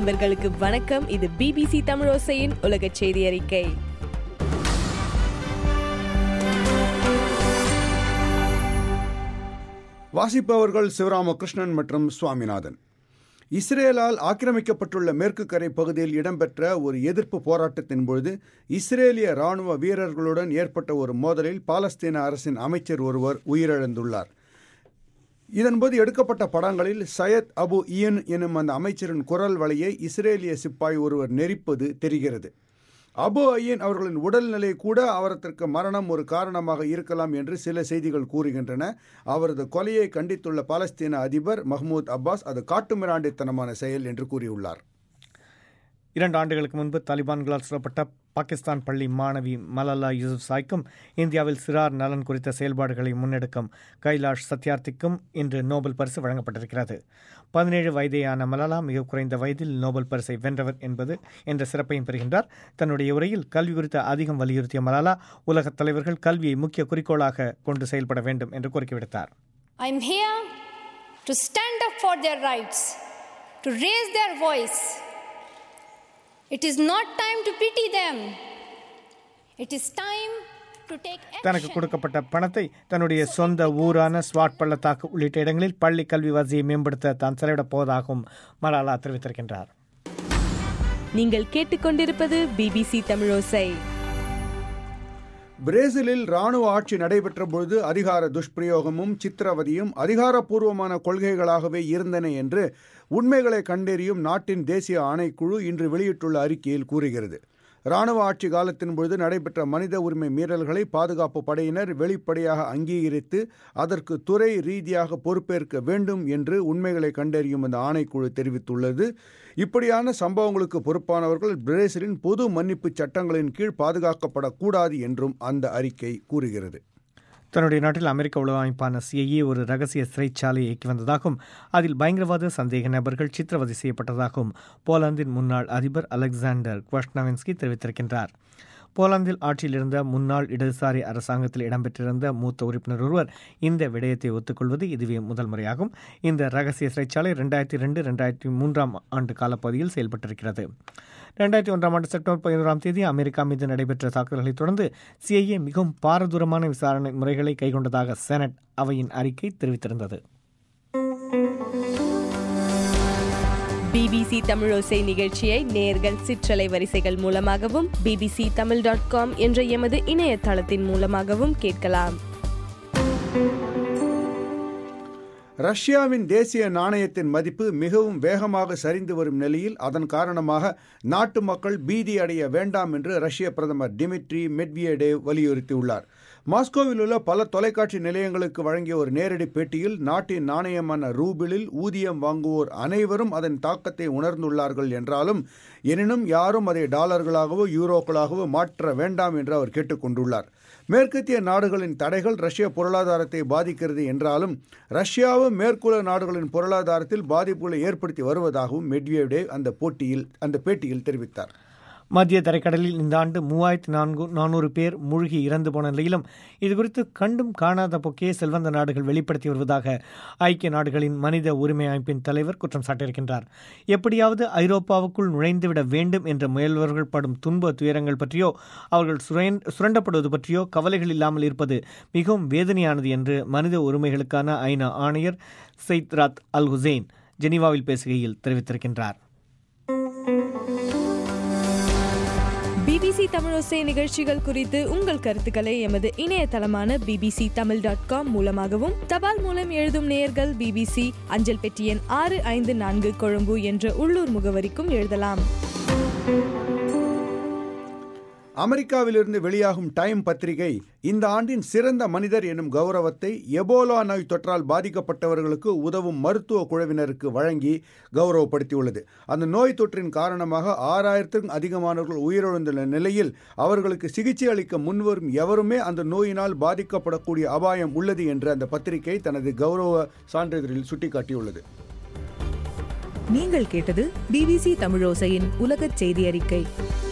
நண்பர்களுக்கு வணக்கம் இது பிபிசி தமிழோசையின் உலக செய்தி அறிக்கை வாசிப்பவர்கள் சிவராமகிருஷ்ணன் மற்றும் சுவாமிநாதன் இஸ்ரேலால் ஆக்கிரமிக்கப்பட்டுள்ள மேற்கு கரை பகுதியில் இடம்பெற்ற ஒரு எதிர்ப்பு போராட்டத்தின் பொழுது இஸ்ரேலிய ராணுவ வீரர்களுடன் ஏற்பட்ட ஒரு மோதலில் பாலஸ்தீன அரசின் அமைச்சர் ஒருவர் உயிரிழந்துள்ளார் இதன்போது எடுக்கப்பட்ட படங்களில் சையத் அபு இயன் எனும் அந்த அமைச்சரின் குரல் வலையை இஸ்ரேலிய சிப்பாய் ஒருவர் நெரிப்பது தெரிகிறது அபு ஐயன் அவர்களின் உடல்நிலை கூட அவரத்திற்கு மரணம் ஒரு காரணமாக இருக்கலாம் என்று சில செய்திகள் கூறுகின்றன அவரது கொலையை கண்டித்துள்ள பாலஸ்தீன அதிபர் மஹ்மூத் அப்பாஸ் அது காட்டுமிராண்டித்தனமான செயல் என்று கூறியுள்ளார் இரண்டு ஆண்டுகளுக்கு முன்பு தாலிபான்களால் சுடப்பட்ட பாகிஸ்தான் பள்ளி மாணவி மலலா யூசுப் சாய்க்கும் இந்தியாவில் சிறார் நலன் குறித்த செயல்பாடுகளை முன்னெடுக்கும் கைலாஷ் சத்யார்த்திக்கும் இன்று நோபல் பரிசு வழங்கப்பட்டிருக்கிறது பதினேழு வயதேயான மலலா மிக குறைந்த வயதில் நோபல் பரிசை வென்றவர் என்பது என்ற சிறப்பையும் பெறுகின்றார் தன்னுடைய உரையில் கல்வி குறித்த அதிகம் வலியுறுத்திய மலாலா உலகத் தலைவர்கள் கல்வியை முக்கிய குறிக்கோளாக கொண்டு செயல்பட வேண்டும் என்று கோரிக்கை விடுத்தார் I'm here to stand up for their rights, to raise their voice. It is not time to pity them. It is time to take தனக்கு action. கொடுக்கப்பட்ட பணத்தை தன்னுடைய சொந்த ஊரான ஸ்வாட் பள்ளத்தாக்கு உள்ளிட்ட இடங்களில் பள்ளி கல்வி வசதியை மேம்படுத்த தான் செலவிடப் போவதாகவும் மலாலா தெரிவித்திருக்கின்றார் நீங்கள் கேட்டுக்கொண்டிருப்பது பிபிசி தமிழோசை பிரேசிலில் ராணுவ ஆட்சி நடைபெற்ற பொழுது அதிகார துஷ்பிரயோகமும் சித்திரவதையும் அதிகாரப்பூர்வமான கொள்கைகளாகவே இருந்தன என்று உண்மைகளை கண்டறியும் நாட்டின் தேசிய ஆணைக்குழு இன்று வெளியிட்டுள்ள அறிக்கையில் கூறுகிறது ராணுவ ஆட்சி காலத்தின் பொழுது நடைபெற்ற மனித உரிமை மீறல்களை பாதுகாப்பு படையினர் வெளிப்படையாக அங்கீகரித்து அதற்கு துறை ரீதியாக பொறுப்பேற்க வேண்டும் என்று உண்மைகளை கண்டறியும் அந்த ஆணைக்குழு தெரிவித்துள்ளது இப்படியான சம்பவங்களுக்கு பொறுப்பானவர்கள் பிரேசிலின் பொது மன்னிப்பு சட்டங்களின் கீழ் பாதுகாக்கப்படக்கூடாது என்றும் அந்த அறிக்கை கூறுகிறது தன்னுடைய நாட்டில் அமெரிக்க உளவு அமைப்பான சிஐஏ ஒரு ரகசிய சிறைச்சாலையை இயக்கி வந்ததாகவும் அதில் பயங்கரவாத சந்தேக நபர்கள் சித்திரவதை செய்யப்பட்டதாகவும் போலாந்தின் முன்னாள் அதிபர் அலெக்சாண்டர் குவஷ்னவென்ஸ்கி தெரிவித்திருக்கின்றார் போலாந்தில் ஆட்சியில் இருந்த முன்னாள் இடதுசாரி அரசாங்கத்தில் இடம்பெற்றிருந்த மூத்த உறுப்பினர் ஒருவர் இந்த விடயத்தை ஒத்துக்கொள்வது இதுவே முதல் முறையாகும் இந்த ரகசிய சிறைச்சாலை ரெண்டாயிரத்தி ரெண்டு ரெண்டாயிரத்தி மூன்றாம் ஆண்டு காலப்பகுதியில் செயல்பட்டிருக்கிறது ரெண்டாயிரத்தி ஒன்றாம் ஆண்டு செப்டம்பர் பதினோராம் தேதி அமெரிக்கா மீது நடைபெற்ற தாக்குதல்களை தொடர்ந்து சிஐஏ மிகவும் பாரதூரமான விசாரணை முறைகளை கைக்கொண்டதாக செனட் அவையின் அறிக்கை தெரிவித்திருந்தது பிபிசி தமிழோசை நிகழ்ச்சியை நேர்கள் சிற்றலை வரிசைகள் மூலமாகவும் பிபிசி தமிழ் டாட் காம் என்ற எமது இணையதளத்தின் மூலமாகவும் கேட்கலாம் ரஷ்யாவின் தேசிய நாணயத்தின் மதிப்பு மிகவும் வேகமாக சரிந்து வரும் நிலையில் அதன் காரணமாக நாட்டு மக்கள் பீதி அடைய வேண்டாம் என்று ரஷ்ய பிரதமர் டிமிட்ரி மெட்வியடேவ் வலியுறுத்தியுள்ளார் மாஸ்கோவில் உள்ள பல தொலைக்காட்சி நிலையங்களுக்கு வழங்கிய ஒரு நேரடி பேட்டியில் நாட்டின் நாணயமான ரூபிளில் ஊதியம் வாங்குவோர் அனைவரும் அதன் தாக்கத்தை உணர்ந்துள்ளார்கள் என்றாலும் எனினும் யாரும் அதை டாலர்களாகவோ யூரோக்களாகவோ மாற்ற வேண்டாம் என்று அவர் கேட்டுக்கொண்டுள்ளார் மேற்கத்திய நாடுகளின் தடைகள் ரஷ்ய பொருளாதாரத்தை பாதிக்கிறது என்றாலும் ரஷ்யாவும் மேற்குலக நாடுகளின் பொருளாதாரத்தில் பாதிப்புகளை ஏற்படுத்தி வருவதாகவும் மெட்வியேவ் அந்த போட்டியில் அந்த பேட்டியில் தெரிவித்தார் மத்திய தரைக்கடலில் இந்த ஆண்டு மூவாயிரத்தி நான்கு நானூறு பேர் மூழ்கி இறந்து போன நிலையிலும் இதுகுறித்து கண்டும் காணாத போக்கே செல்வந்த நாடுகள் வெளிப்படுத்தி வருவதாக ஐக்கிய நாடுகளின் மனித உரிமை அமைப்பின் தலைவர் குற்றம் சாட்டியிருக்கின்றார் எப்படியாவது ஐரோப்பாவுக்குள் நுழைந்துவிட வேண்டும் என்ற முயல்வர்கள் படும் துன்ப துயரங்கள் பற்றியோ அவர்கள் சுரேன் சுரண்டப்படுவது பற்றியோ கவலைகள் இல்லாமல் இருப்பது மிகவும் வேதனையானது என்று மனித உரிமைகளுக்கான ஐநா ஆணையர் சைத் ராத் அல் ஹுசைன் ஜெனீவாவில் பேசுகையில் தெரிவித்திருக்கின்றார் பிபிசி தமிழோசை நிகழ்ச்சிகள் குறித்து உங்கள் கருத்துக்களை எமது இணையதளமான பிபிசி தமிழ் டாட் காம் மூலமாகவும் தபால் மூலம் எழுதும் நேயர்கள் பிபிசி அஞ்சல் பெட்டி எண் ஆறு ஐந்து நான்கு கொழும்பு என்ற உள்ளூர் முகவரிக்கும் எழுதலாம் அமெரிக்காவிலிருந்து வெளியாகும் டைம் பத்திரிகை இந்த ஆண்டின் சிறந்த மனிதர் எனும் கௌரவத்தை எபோலா நோய் தொற்றால் பாதிக்கப்பட்டவர்களுக்கு உதவும் மருத்துவ குழுவினருக்கு வழங்கி கௌரவப்படுத்தியுள்ளது அந்த நோய் தொற்றின் காரணமாக ஆறாயிரத்திற்கும் அதிகமானவர்கள் உயிரிழந்துள்ள நிலையில் அவர்களுக்கு சிகிச்சை அளிக்க முன்வரும் எவருமே அந்த நோயினால் பாதிக்கப்படக்கூடிய அபாயம் உள்ளது என்று அந்த பத்திரிகை தனது கௌரவ சான்றிதழில் சுட்டிக்காட்டியுள்ளது நீங்கள் கேட்டது பிபிசி தமிழோசையின் உலகச் செய்தி அறிக்கை